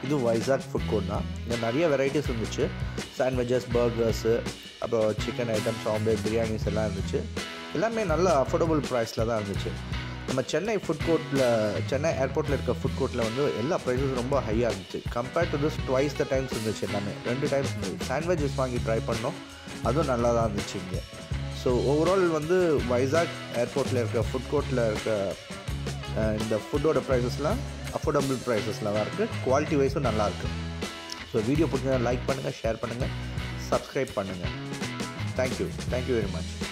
இது Vaisakh food court தான் இங்கே நிறைய வெரைட்டிஸ் இருந்துச்சு சாண்ட்விச்சஸ் பர்கர்ஸு அப்புறம் சிக்கன் ஐட்டம்ஸ் ஆம்லேட் பிரியாணிஸ் எல்லாம் இருந்துச்சு எல்லாமே நல்ல அஃபோர்டபுள் ப்ரைஸில் தான் இருந்துச்சு நம்ம சென்னை ஃபுட் கோர்ட்டில் சென்னை ஏர்போர்ட்டில் இருக்க ஃபுட் கோர்ட்டில் வந்து எல்லா ப்ரைஸஸும் ரொம்ப ஹையாக இருந்துச்சு compared to this twice the times இருந்துச்சு எல்லாமே ரெண்டு டைம்ஸ் இருந்துச்சு சாண்ட்விச்சஸ் வாங்கி ட்ரை பண்ணோம் அதுவும் நல்லா தான் இருந்துச்சு இங்கே ஸோ ஓவரால் வந்து வைசாக் ஏர்போர்ட்டில் இருக்க ஃபுட் கோர்ட்டில் இருக்க அஹ், இந்த ஃபுட்டோட ப்ரைஸஸ்லாம் அஃபோர்டபுள் ப்ரைஸஸில் தான் இருக்குது குவாலிட்டி வைஸும் நல்லாயிருக்கு ஸோ வீடியோ பிடிச்சா லைக் பண்ணுங்கள் ஷேர் பண்ணுங்கள் சப்ஸ்கிரைப் பண்ணுங்கள் தேங்க்யூ தேங்க்யூ வெரி மச்